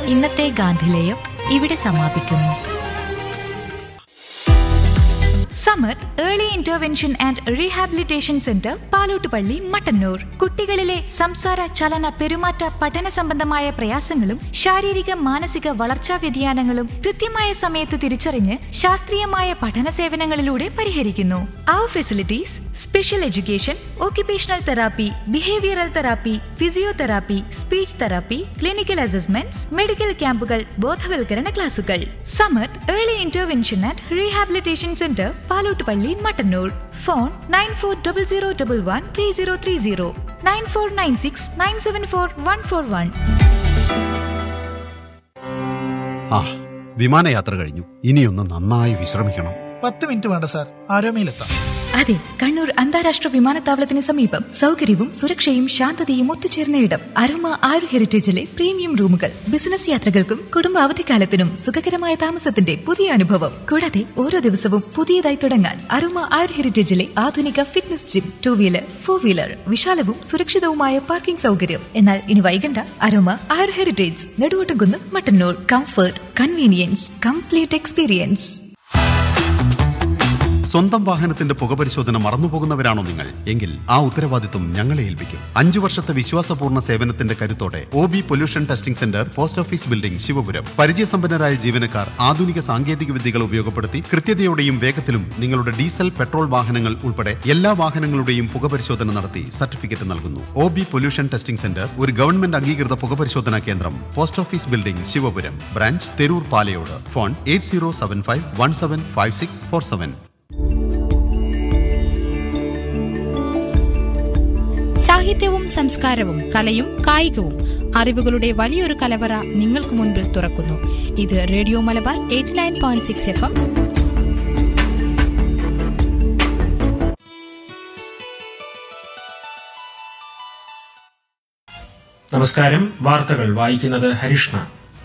ഇന്നത്തെ ഗാന്ധിലേയം ഇവിടെ സമാപിക്കുന്നു Samar early intervention and rehabilitation centre Palottupalli Mattannur കുട്ടികളിലെ സംസാര ചലന പെരുമാറ്റ പഠന സംബന്ധമായ പ്രയാസങ്ങളും ശാരീരിക മാനസിക വളർച്ചാ വ്യതിയാനങ്ങളും കൃത്യമായ സമയത്ത് തിരിച്ചറിഞ്ഞ് ശാസ്ത്രീയമായ പഠന സേവനങ്ങളിലൂടെ പരിഹരിക്കുന്നു അവർ facilities special education occupational therapy, behavioural therapy physiotherapy speech therapy clinical assessments medical ക്യാമ്പുകൾ ബോധവൽക്കരണ ക്ലാസുകൾ Samath early intervention and rehabilitation centre Palottupalli Mattannur phone nine four double zero double one three zero three zero nine four nine six nine seven four one four one ആ വിമാനയാത്ര കഴിഞ്ഞു ഇനിയൊന്ന് നന്നായി വിശ്രമിക്കണം പത്ത് minute വേണ്ട sir ആരോമയിലെത്താം അതെ കണ്ണൂർ അന്താരാഷ്ട്ര വിമാനത്താവളത്തിന് സമീപം സൗകര്യവും സുരക്ഷയും ശാന്തതയും ഒത്തുചേർന്ന ഇടം അരോമ ആയുർ ഹെറിറ്റേജിലെ പ്രീമിയം റൂമുകൾ ബിസിനസ് യാത്രകൾക്കും കുടുംബ അവധിക്കാലത്തിനും സുഖകരമായ താമസത്തിന്റെ പുതിയ അനുഭവം കൂടാതെ ഓരോ ദിവസവും പുതിയതായി തുടങ്ങാൻ അരോമ ആയുർ ഹെറിറ്റേജിലെ ആധുനിക fitness gym two wheeler four wheeler വിശാലവും സുരക്ഷിതവുമായ പാർക്കിംഗ് സൗകര്യം എന്നാൽ ഇനി വൈകണ്ട Aroma Ayur Heritage Neduvottumkunnu Mattannur comfort convenience complete experience സ്വന്തം വാഹനത്തിന്റെ പുകപരിശോധന മറന്നുപോകുന്നവരാണോ നിങ്ങൾ എങ്കിൽ ആ ഉത്തരവാദിത്വം ഞങ്ങളെ ഏൽപ്പിക്കും അഞ്ചു വർഷത്തെ വിശ്വാസപൂർണ്ണ സേവനത്തിന്റെ കരുത്തോടെ O B pollution testing centre post office building Sivapuram പരിചയസമ്പന്നരായ ജീവനക്കാർ ആധുനിക സാങ്കേതിക വിദ്യകൾ ഉപയോഗപ്പെടുത്തി കൃത്യതയോടെയും വേഗത്തിലും നിങ്ങളുടെ ഡീസൽ പെട്രോൾ വാഹനങ്ങൾ ഉൾപ്പെടെ എല്ലാ വാഹനങ്ങളുടെയും പുകപരിശോധന നടത്തി സർട്ടിഫിക്കറ്റ് നൽകുന്നു O B pollution testing centre ഒരു ഗവൺമെന്റ് അംഗീകൃത പുകപരിശോധനാ കേന്ദ്രം post office building Sivapuram branch Theroor Palayode phone eight zero seven five one seven five six four seven സാഹിത്യവും സംസ്കാരവും കലയും കായികവും അറിവുകളുടെ വലിയൊരു കലവറ നിങ്ങൾക്ക് മുൻപിൽ തുറക്കുന്നു ഇത് radio Malabar eighty nine point six F M നമസ്കാരം വാർത്തകൾ വായിക്കുന്നത് ഹരിഷ്ണ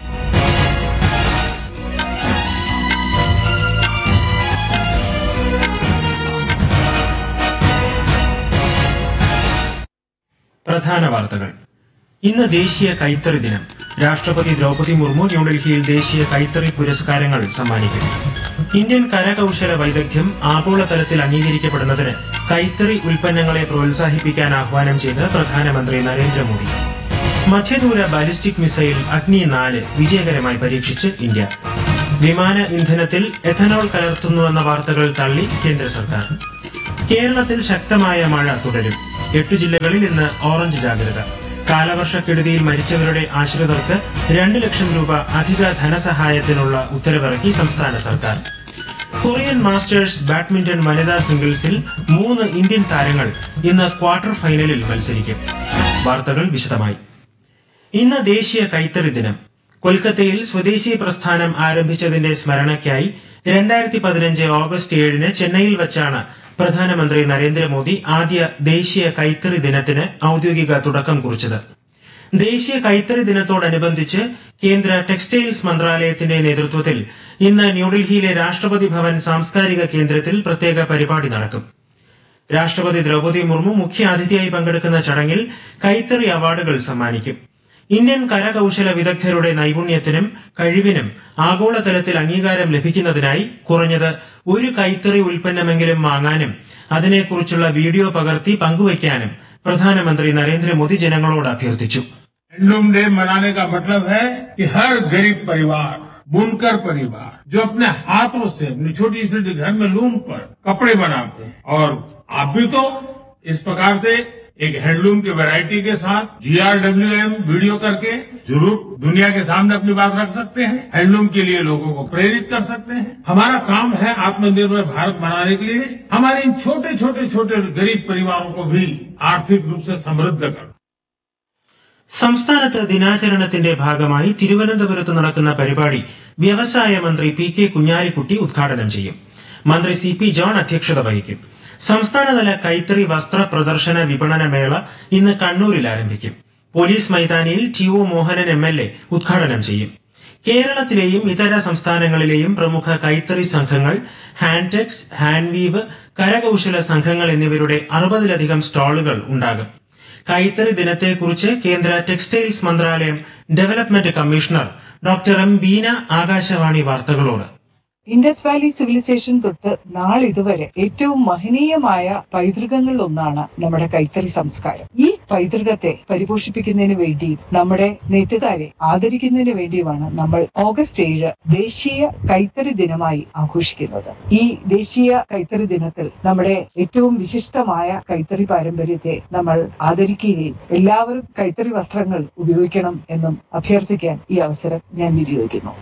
പ്രധാന വാർത്തകൾ ഇന്ന് ദേശീയ കൈത്തറി ദിനം രാഷ്ട്രപതി ദ്രൗപദി മുർമു ന്യൂഡൽഹിയിൽ ദേശീയ കൈത്തറി പുരസ്കാരങ്ങൾ സമ്മാനിക്കും ഇന്ത്യൻ കരകൌശല വൈദഗ്ധ്യം ആഗോളതലത്തിൽ അംഗീകരിക്കപ്പെടുന്നതിന് കൈത്തറി ഉൽപ്പന്നങ്ങളെ പ്രോത്സാഹിപ്പിക്കാൻ ആഹ്വാനം ചെയ്ത് പ്രധാനമന്ത്രി നരേന്ദ്രമോദി മധ്യദൂര ബാലിസ്റ്റിക് മിസൈൽ അഗ്നി നാല് വിജയകരമായി പരീക്ഷിച്ച് ഇന്ത്യ വിമാന ഇന്ധനത്തിൽ എഥനോൾ കലർത്തുന്നുവെന്ന വാർത്തകൾ തള്ളി കേന്ദ്ര സർക്കാർ കേരളത്തിൽ ശക്തമായ മഴ തുടരും എട്ടു ജില്ലകളിൽ ഇന്ന് ഓറഞ്ച് ജാഗ്രത കാലവർഷക്കെടുതിയിൽ മരിച്ചവരുടെ ആശ്രിതർക്ക് രണ്ട് ലക്ഷം രൂപ അധിക ധനസഹായത്തിനുള്ള ഉത്തരവിറക്കി സംസ്ഥാന സർക്കാർ കൊറിയൻ മാസ്റ്റേഴ്സ് ബാഡ്മിന്റൺ വനിതാ സിംഗിൾസിൽ മൂന്ന് ഇന്ത്യൻ താരങ്ങൾ ഇന്ന് ക്വാർട്ടർ ഫൈനലിൽ മത്സരിക്കും വാർത്തകൾ വിശദമായി ഇന്ന് ദേശീയ കൈത്തറി ദിനം കൊൽക്കത്തയിൽ സ്വദേശി പ്രസ്ഥാനം ആരംഭിച്ചതിന്റെ സ്മരണയ്ക്കായി രണ്ടായിരത്തി പതിനഞ്ച് ഓഗസ്റ്റ് ഏഴിന് ചെന്നൈയിൽ വച്ചാണ് പ്രധാനമന്ത്രി നരേന്ദ്രമോദി ആദ്യ ദേശീയ കൈത്തറി ദിനത്തിന് ഔദ്യോഗിക തുടക്കം കുറിച്ചത് ദേശീയ കൈത്തറി ദിനത്തോടനുബന്ധിച്ച് കേന്ദ്ര ടെക്സ്റ്റൈൽസ് മന്ത്രാലയത്തിന്റെ നേതൃത്വത്തിൽ ഇന്ന് ന്യൂഡൽഹിയിലെ രാഷ്ട്രപതി ഭവൻ സാംസ്കാരിക കേന്ദ്രത്തിൽ പ്രത്യേക പരിപാടി നടക്കും രാഷ്ട്രപതി ദ്രൗപദി മുർമു മുഖ്യാതിഥിയായി പങ്കെടുക്കുന്ന ചടങ്ങിൽ കൈത്തറി അവാർഡുകൾ സമ്മാനിക്കും ഇന്ത്യൻ കരകൌശല വിദഗ്ധരുടെ നൈപുണ്യത്തിനും കഴിവിനും ആഗോളതലത്തിൽ അംഗീകാരം ലഭിക്കുന്നതിനായി കുറഞ്ഞത് ഒരു കൈത്തറി ഉൽപ്പന്നമെങ്കിലും വാങ്ങാനും അതിനെക്കുറിച്ചുള്ള വീഡിയോ പകർത്തി പങ്കുവയ്ക്കാനും പ്രധാനമന്ത്രി നരേന്ദ്രമോദി ജനങ്ങളോട് അഭ്യർത്ഥിച്ചു हैंडलूम डे मनाने का मतलब है कि हर गरीब परिवार बुनकर परिवार जो अपने हाथों से अपनी छोटी छोटी घर में लूम पर कपड़े बनाते हैं और आप भी तो इस प्रकार से एक हैंडलूम की वैरायटी के साथ जीआरडब्ल्यूएम वीडियो करके जरूर दुनिया के सामने अपनी बात रख सकते हैं हैंडलूम के लिए लोगों को प्रेरित कर सकते हैं हमारा काम है आत्मनिर्भर भारत बनाने के लिए हमारे इन छोटे छोटे छोटे गरीब परिवारों को भी आर्थिक रूप से समृद्ध करना സംസ്ഥാനത്ത് ദിനാചരണത്തിന്റെ ഭാഗമായി തിരുവനന്തപുരത്ത് നടക്കുന്ന പരിപാടി വ്യവസായ മന്ത്രി പി കെ കുഞ്ഞാലിക്കുട്ടി ഉദ്ഘാടനം ചെയ്യും മന്ത്രി സി പി ജോൺ അധ്യക്ഷത വഹിക്കും സംസ്ഥാനതല കൈത്തറി വസ്ത്ര പ്രദർശന വിപണന മേള ഇന്ന് കണ്ണൂരിൽ ആരംഭിക്കും പോലീസ് മൈതാനിയിൽ T O Mohanan M L A ഉദ്ഘാടനം ചെയ്യും കേരളത്തിലെയും ഇതര സംസ്ഥാനങ്ങളിലെയും പ്രമുഖ കൈത്തറി സംഘങ്ങൾ ഹാൻടെക്സ് ഹാൻഡ്വീവ് കരകൌശല സംഘങ്ങൾ എന്നിവരുടെ അറുപതിലധികം സ്റ്റാളുകൾ ഉണ്ടാകും കൈത്തറി ദിനത്തെക്കുറിച്ച് കേന്ദ്ര ടെക്സ്റ്റൈൽസ് മന്ത്രാലയം development commissioner doctor M Beena Akashvani വാർത്തകളോട് ഇൻഡസ് വാലി സിവിലൈസേഷൻ തൊട്ട് നാളിതുവരെ ഏറ്റവും മഹനീയമായ പൈതൃകങ്ങളിൽ ഒന്നാണ് നമ്മുടെ കൈത്തറി സംസ്കാരം ഈ പൈതൃകത്തെ പരിപോഷിപ്പിക്കുന്നതിന് വേണ്ടിയും നമ്മുടെ നെയ്ത്തുകാരെ ആദരിക്കുന്നതിന് വേണ്ടിയുമാണ് നമ്മൾ ഓഗസ്റ്റ് ഏഴ് ദേശീയ കൈത്തറി ദിനമായി ആഘോഷിക്കുന്നത് ഈ ദേശീയ കൈത്തറി ദിനത്തിൽ നമ്മുടെ ഏറ്റവും വിശിഷ്ടമായ കൈത്തറി പാരമ്പര്യത്തെ നമ്മൾ ആദരിക്കുകയും എല്ലാവരും കൈത്തറി വസ്ത്രങ്ങൾ ഉപയോഗിക്കണം എന്നും അഭ്യർത്ഥിക്കാൻ ഈ അവസരം ഞാൻ വിനിയോഗിക്കുന്നു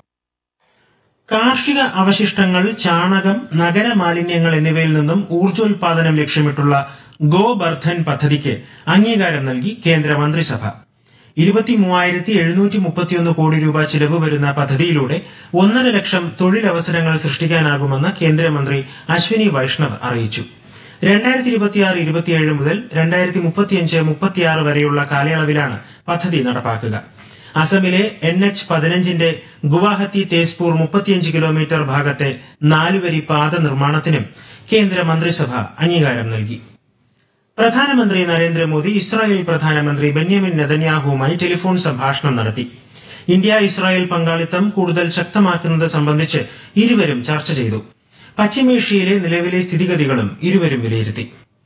കാർഷിക അവശിഷ്ടങ്ങൾ ചാണകം നഗര മാലിന്യങ്ങൾ എന്നിവയിൽ നിന്നും ഊർജോൽപാദനം ലക്ഷ്യമിട്ടുള്ള ഗോബർദ്ധൻ പദ്ധതിക്ക് അംഗീകാരം നൽകി കേന്ദ്ര മന്ത്രിസഭ ഇരുപത്തി മൂവായിരത്തി എഴുന്നൂറ്റി മുപ്പത്തിയൊന്ന് കോടി രൂപ ചിലവ് വരുന്ന പദ്ധതിയിലൂടെ ഒന്നര ലക്ഷം തൊഴിലവസരങ്ങൾ സൃഷ്ടിക്കാനാകുമെന്ന് കേന്ദ്രമന്ത്രി അശ്വിനി വൈഷ്ണവ് അറിയിച്ചു രണ്ടായിരത്തി ഇരുപത്തിയാറ് ഇരുപത്തിയേഴ് മുതൽ രണ്ടായിരത്തി മുപ്പത്തിയഞ്ച് മുപ്പത്തിയാറ് വരെയുള്ള കാലയളവിലാണ് പദ്ധതി നടപ്പാക്കുക അസമിലെ എൻ എച്ച് പതിനഞ്ചിന്റെ ഗുവാഹത്തി തേസ്പൂർ മുപ്പത്തിയഞ്ച് കിലോമീറ്റർ ഭാഗത്തെ നാലുവരി പാത നിർമ്മാണത്തിനും കേന്ദ്ര മന്ത്രിസഭ അംഗീകാരം നൽകി പ്രധാനമന്ത്രി നരേന്ദ്രമോദി ഇസ്രായേൽ പ്രധാനമന്ത്രി ബെന്യാമിൻ നെതന്യാഹുവുമായി ടെലിഫോൺ സംഭാഷണം നടത്തി ഇന്ത്യ ഇസ്രായേൽ പങ്കാളിത്തം കൂടുതൽ ശക്തമാക്കുന്നത് സംബന്ധിച്ച് ഇരുവരും ചർച്ച ചെയ്തു പശ്ചിമേഷ്യയിലെ നിലവിലെ സ്ഥിതിഗതികളും ഇരുവരും വിലയിരുത്തി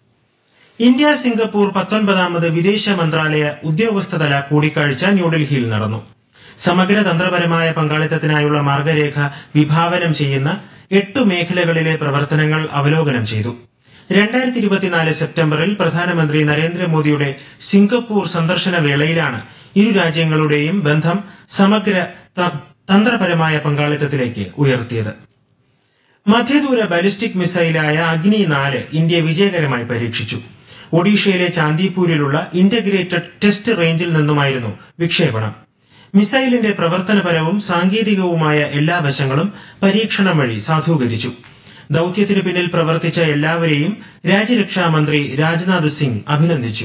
ഇന്ത്യ സിംഗപ്പൂർ പത്തൊൻപതാമത് വിദേശ മന്ത്രാലയ ഉദ്യോഗസ്ഥതല കൂടിക്കാഴ്ച ന്യൂഡൽഹിയിൽ നടന്നു സമഗ്ര തന്ത്രപരമായ പങ്കാളിത്തത്തിനായുള്ള മാർഗരേഖ വിഭാവനം ചെയ്യുന്ന എട്ട് മേഖലകളിലെ പ്രവർത്തനങ്ങൾ അവലോകനം ചെയ്തു രണ്ടായിരത്തി ഇരുപത്തിനാല് സെപ്റ്റംബറിൽ പ്രധാനമന്ത്രി നരേന്ദ്രമോദിയുടെ സിംഗപ്പൂർ സന്ദർശന വേളയിലാണ് ഇരു രാജ്യങ്ങളുടെയും ബന്ധം സമഗ്ര ത- തന്ത്രപരമായ പങ്കാളിത്തത്തിലേക്ക് ഉയർത്തിയത് മധ്യദൂര ബാലിസ്റ്റിക് മിസൈലായ അഗ്നി നാല് ഇന്ത്യ വിജയകരമായി പരീക്ഷിച്ചു ഒഡീഷയിലെ ചാന്ദിപൂരിലുള്ള ഇന്റഗ്രേറ്റഡ് ടെസ്റ്റ് റേഞ്ചിൽ നിന്നുമായിരുന്നു വിക്ഷേപണം മിസൈലിന്റെ പ്രവർത്തനപരവും സാങ്കേതികവുമായ എല്ലാ വശങ്ങളും പരീക്ഷണം വഴി സാധൂകരിച്ചു ദൌത്യത്തിനു പിന്നിൽ പ്രവർത്തിച്ച എല്ലാവരെയും രാജ്യരക്ഷാ മന്ത്രി രാജ്നാഥ് സിംഗ് അഭിനന്ദിച്ചു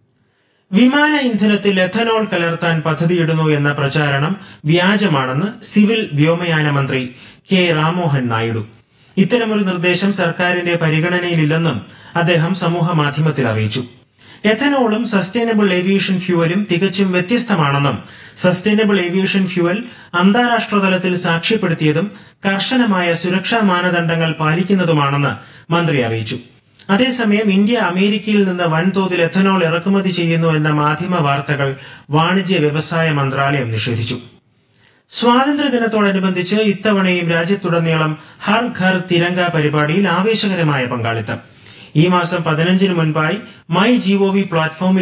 വിമാന ഇന്ധനത്തിൽ എഥനോൾ കലർത്താൻ പദ്ധതിയിടുന്നു എന്ന പ്രചാരണം വ്യാജമാണെന്ന് സിവിൽ വ്യോമയാന മന്ത്രി കെ രാമോഹൻ നായിഡു ഇത്തരമൊരു നിർദ്ദേശം സർക്കാരിന്റെ പരിഗണനയിലില്ലെന്നും അദ്ദേഹം സമൂഹ മാധ്യമത്തിൽ അറിയിച്ചു എഥനോളും സസ്റ്റൈനബിൾ ഏവിയേഷൻ ഫ്യൂവലും തികച്ചും വ്യത്യസ്തമാണെന്നും സസ്റ്റൈനബിൾ ഏവിയേഷൻ ഫ്യൂവൽ അന്താരാഷ്ട്ര തലത്തിൽ സാക്ഷ്യപ്പെടുത്തിയതും കർശനമായ സുരക്ഷാ മാനദണ്ഡങ്ങൾ പാലിക്കുന്നതുമാണെന്ന് മന്ത്രി അറിയിച്ചു അതേസമയം ഇന്ത്യ അമേരിക്കയിൽ നിന്ന് വൻതോതിൽ എഥനോൾ ഇറക്കുമതി ചെയ്യുന്നു എന്ന മാധ്യമ വാർത്തകൾ വാണിജ്യ വ്യവസായ മന്ത്രാലയം നിഷേധിച്ചു സ്വാതന്ത്ര്യദിനത്തോടനുബന്ധിച്ച് ഇത്തവണയും രാജ്യത്തുടനീളം ഹർ ഘർ തിരങ്ക പരിപാടിയിൽ ആവേശകരമായ പങ്കാളിത്തം ഈ മാസം പതിനഞ്ചിന് മുൻപായി മൈ ജിഒവി പ്ലാറ്റ്ഫോമിൽ